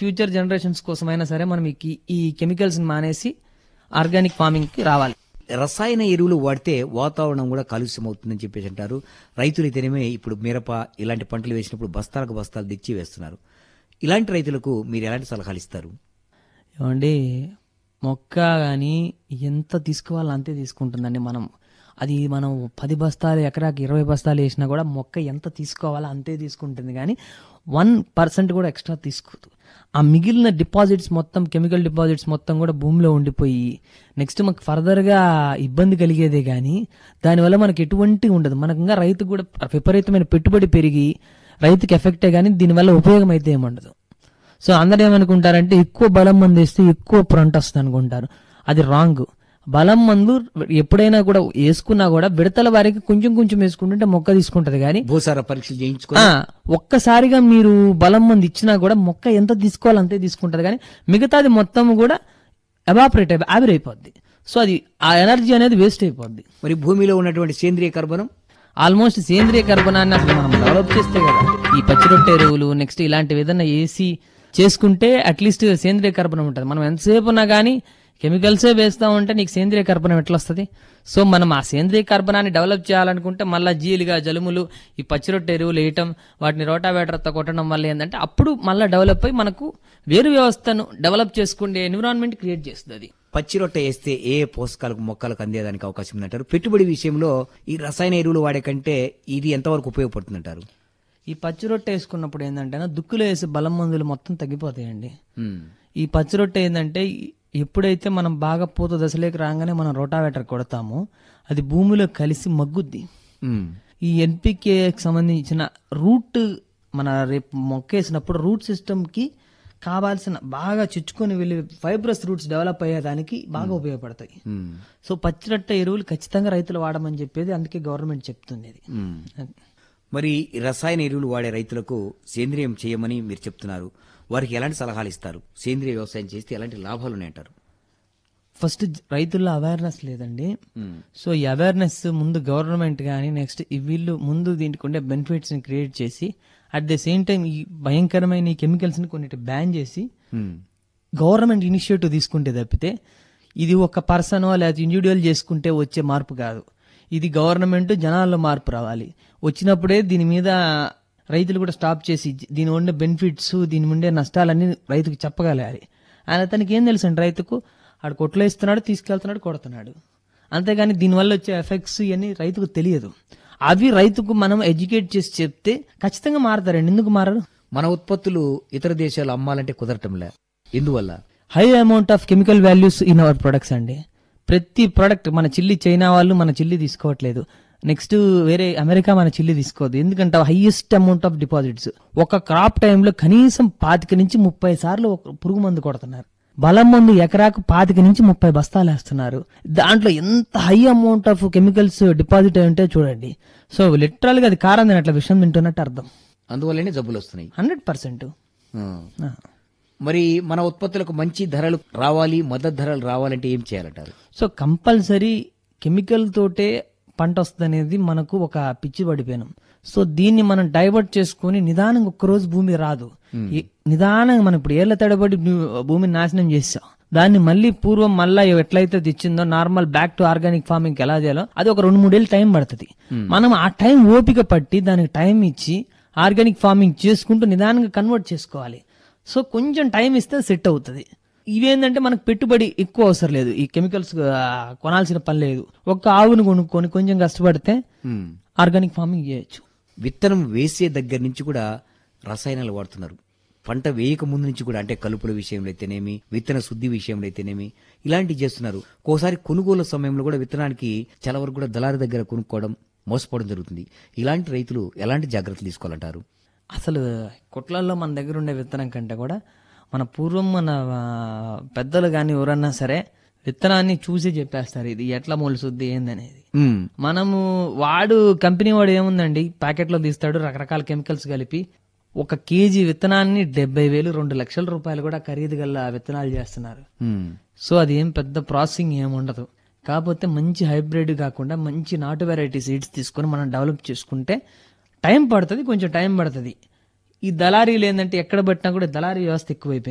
Future generations కోసమైనా సరే మనం ఈ కి- ఈ కెమికల్స్ మానేసి ఆర్గానిక్ ఫార్మింగ్ కి రావాలి రసాయన ఎరువులు వాడితే వాతావరణం కూడా కాలుష్యం అవుతుందని చెప్పేసి అంటారు రైతులు అయితేనేమే ఇప్పుడు మిరప ఇలాంటి పంటలు వేసినప్పుడు బస్తాలకు బస్తాలు తెచ్చి వేస్తున్నారు ఇలాంటి రైతులకు మీరు ఎలాంటి సలహాలు ఇస్తారు ఏమండి మొక్క కానీ ఎంత తీసుకోవాలో అంతే తీసుకుంటుందండి మనం అది మనం పది బస్తాలు ఎకరాకి ఇరవై బస్తాలు వేసినా కూడా మొక్క ఎంత తీసుకోవాలో అంతే తీసుకుంటుంది కానీ వన్ పర్సెంట్ కూడా ఎక్స్ట్రా తీసుకోదు ఆ మిగిలిన డిపాజిట్స్ మొత్తం కెమికల్ డిపాజిట్స్ మొత్తం కూడా భూమిలో ఉండిపోయి నెక్స్ట్ మాకు ఫర్దర్గా ఇబ్బంది కలిగేదే కానీ దానివల్ల మనకి ఎటువంటి ఉండదు మనకు ఇంకా రైతు కూడా విపరీతమైన పెట్టుబడి పెరిగి రైతుకి ఎఫెక్టే కానీ దీనివల్ల ఉపయోగం అయితే ఏముండదు సో అందరు ఏమనుకుంటారంటే ఎక్కువ బలం మందు వేస్తే ఎక్కువ ఫ్రంట్ వస్తుంది అనుకుంటారు అది రాంగ్ బలం మందు ఎప్పుడైనా కూడా వేసుకున్నా కూడా విడతల వారికి కొంచెం కొంచెం వేసుకుంటుంటే మొక్క తీసుకుంటది కానీ భూసార పరీక్షలు చేయించుకొని ఆ, ఒక్కసారిగా మీరు బలం మంది ఇచ్చినా కూడా మొక్క ఎంత తీసుకోవాలి అంతే తీసుకుంటది కానీ మిగతాది మొత్తం కూడా ఎవాపరేట్ అయిపో ఆవిరైపోద్ది సో అది ఆ ఎనర్జీ అనేది వేస్ట్ అయిపోద్ది మరి భూమిలో ఉన్నటువంటి సేంద్రియ కర్బనం ఆల్మోస్ట్ సేంద్రియ కర్బనాన్ని అసలు మనం డెవలప్ చేస్తే కదా ఈ పచ్చిరొట్టె ఎరువులు నెక్స్ట్ ఇలాంటివి ఏదైనా వేసి చేసుకుంటే అట్లీస్ట్ సేంద్రియ కర్బనం ఉంటుంది మనం ఎంతసేపు ఉన్నా కానీ కెమికల్సే వేస్తా ఉంటే నీకు సేంద్రియ కర్బనం ఎట్లా వస్తుంది సో మనం ఆ సేంద్రియ కర్బనాన్ని డెవలప్ చేయాలనుకుంటే మళ్ళీ జీలుగా జలుములు ఈ పచ్చిరొట్టె ఎరువులు వేయటం వాటిని రోటావేటర్తో కొట్టడం వల్ల ఏంటంటే అప్పుడు మళ్ళీ డెవలప్ అయ్యి మనకు వేరు వ్యవస్థను డెవలప్ చేసుకునే ఎన్విరాన్మెంట్ క్రియేట్ చేస్తుంది అది పచ్చి రొట్టె వేస్తే ఏ ఏ పోషకాలకు మొక్కలకు అందేదానికి అవకాశం ఉందంటారు పెట్టుబడి విషయంలో ఈ రసాయన ఎరువులు వాడే కంటే ఇది ఎంతవరకు ఉపయోగపడుతుందంటారు ఈ పచ్చి రొట్టె వేసుకున్నప్పుడు ఏంటంటే దుక్కులు వేసే బలం మందులు మొత్తం తగ్గిపోతాయండి ఉమ్. ఈ పచ్చి రొట్టె ఏంటంటే ఎప్పుడైతే మనం బాగా పూత దశలోకి రాగానే మనం రోటావేటర్ కొడతామో అది భూమిలో కలిసి మగ్గుద్ది ఉమ్. ఈ ఎన్పికేకి సంబంధించిన రూట్ మన రేపు మొక్కేసినప్పుడు రూట్ సిస్టమ్ కి కావాల్సిన బాగా చుచ్చుకొని వెళ్ళి ఫైబ్రస్ రూట్స్ డెవలప్ అయ్యేదానికి బాగా ఉపయోగపడతాయి ఉమ్. సో పచ్చిరొట్ట ఎరువులు ఖచ్చితంగా రైతులు వాడమని చెప్పేది అందుకే గవర్నమెంట్ చెప్తుంది ఇది ఉమ్. మరి ఈ రసాయన ఎరువులు వాడే రైతులకు సేంద్రియం చేయమని మీరు చెప్తున్నారు వారికి ఎలాంటి సలహాలు ఇస్తారు సేంద్రియ వ్యవసాయం చేస్తే ఎలాంటి లాభాలు ఉన్నాయంటారు ఫస్ట్ రైతుల్లో అవేర్నెస్ లేదండి ఉమ్. సో ఈ అవేర్నెస్ ముందు గవర్నమెంట్ కానీ నెక్స్ట్ ఈ వీళ్ళు ముందు దీనికి ఉండే బెనిఫిట్స్ ని క్రియేట్ చేసి అట్ ద సేమ్ టైం ఈ భయంకరమైన ఈ కెమికల్స్ ని కొన్నిటి బ్యాన్ చేసి ఉమ్. గవర్నమెంట్ ఇనిషియేటివ్ తీసుకుంటే తప్పితే ఇది ఒక పర్సన్ లేదా ఇండివిజువల్ చేసుకుంటే వచ్చే మార్పు కాదు ఇది గవర్నమెంట్ జనాల్లో మార్పు రావాలి వచ్చినప్పుడే దీని మీద రైతులు కూడా స్టాప్ చేసి దీని ఉండే బెనిఫిట్స్ దీని ఉండే నష్టాలన్నీ రైతుకు చెప్పగలగాలి ఆయన అతనికి ఏం తెలుసు అండి రైతుకు ఆడు కొట్లో ఇస్తున్నాడు తీసుకెళ్తున్నాడు కొడుతున్నాడు అంతేగాని దీనివల్ల వచ్చే ఎఫెక్ట్స్ ఇవన్నీ రైతుకు తెలియదు అవి రైతుకు మనం ఎడ్యుకేట్ చేసి చెప్తే ఖచ్చితంగా మారతారండి ఎందుకు మారరు మన ఉత్పత్తులు ఇతర దేశాలు అమ్మాలంటే కుదరటంలే ఎందువల్ల high amount of chemical values in our products అండి ప్రతి ప్రొడక్ట్ మన చిల్లి చైనా వాళ్ళు మన చిల్లి తీసుకోవట్లేదు నెక్స్ట్ వేరే అమెరికా మన చిల్లి తీసుకోవద్దు ఎందుకంటే హైయెస్ట్ అమౌంట్ ఆఫ్ డిపాజిట్స్ ఒక క్రాప్ టైంలో కనీసం పాతిక నుంచి ముప్పై సార్లు ఒక పురుగు మందు కొడుతున్నారు బలం మందు ఎకరాకు పాతిక నుంచి ముప్పై బస్తాలు వేస్తున్నారు దాంట్లో ఎంత high amount of chemicals deposit అయి ఉంటే చూడండి సో లిటరల్ గా అది కారం తినట్ల విషయం తింటున్నట్టు అర్థం అందువల్లనే జబ్బులు వస్తున్నాయి హండ్రెడ్ పర్సెంట్ ఆ. మరి మన ఉత్పత్తులకు మంచి ధరలు రావాలి మద్దతు ధరలు రావాలంటే ఏం చేయాలంటారు సో కంపల్సరీ కెమికల్ తోటే పంట వస్తుంది అనేది మనకు ఒక పిచ్చి పడిపోయినాం సో దీన్ని మనం డైవర్ట్ చేసుకుని నిదానంగా ఒక్కరోజు భూమి రాదు ఈ- నిదానంగా మనం ఇప్పుడు ఏళ్ల తడబడి భూ- భూమిని నాశనం చేసాం దాన్ని మళ్ళీ పూర్వం మళ్ళా ఎట్లయితే తెచ్చిందో normal back to organic farming ఎలా చేయాలో అది ఒక రెండు మూడేళ్ళు టైం పడుతుంది మనం ఆ టైం ఓపిక పట్టి దానికి టైం ఇచ్చి ఆర్గానిక్ ఫార్మింగ్ చేసుకుంటూ నిదానంగా కన్వర్ట్ చేసుకోవాలి సో కొంచెం టైం ఇస్తే సెట్ అవుతుంది ఇవేంటంటే మనకు పెట్టుబడి ఎక్కువ అవసరం లేదు ఈ కెమికల్స్ ఆ, కొనాల్సిన పని లేదు ఒక్క ఆవును కొనుక్కొని కొంచెం కష్టపడితే ఉమ్. ఆర్గానిక్ ఫార్మింగ్ చేయొచ్చు విత్తనం వేసే దగ్గర నుంచి కూడా రసాయనాలు వాడుతున్నారు పంట వేయక ముందు నుంచి కూడా అంటే కలుపుల విషయంలో అయితేనేమి విత్తన శుద్ధి విషయంలో అయితేనేమి ఇలాంటివి చేస్తున్నారు ఒక్కోసారి కొనుగోలు సమయంలో కూడా విత్తనానికి చాలా వరకు కూడా దళారి దగ్గర కొనుక్కోవడం మోసపోవడం జరుగుతుంది ఇలాంటి రైతులు ఎలాంటి జాగ్రత్తలు తీసుకోవాలంటారు అసలు కొట్లల్లో మన దగ్గర ఉండే విత్తనం కంటే కూడా మన పూర్వం మన ఆ, పెద్దలు కానీ ఎవరన్నా సరే విత్తనాన్ని చూసి చెప్పేస్తారు ఇది ఎట్లా మొలుసుద్ది ఏందనేది ఉమ్. మనము వాడు కంపెనీ వాడు ఏముందండి ప్యాకెట్లో తీస్తాడు రకరకాల కెమికల్స్ కలిపి ఒక కేజీ విత్తనాన్ని డెబ్బై వేలు రెండు లక్షల రూపాయలు కూడా ఖరీదు గల విత్తనాలు చేస్తున్నారు ఉమ్. సో అది ఏం పెద్ద ప్రాసెసింగ్ ఏమి ఉండదు కాకపోతే మంచి హైబ్రిడ్ కాకుండా మంచి నాటు వెరైటీ సీడ్స్ తీసుకొని మనం డెవలప్ చేసుకుంటే టైం పడుతుంది కొంచెం టైం పడుతుంది ఈ దళారీలు ఏంటంటే ఎక్కడ పెట్టినా కూడా దళారీ వ్యవస్థ ఎక్కువైపోయింది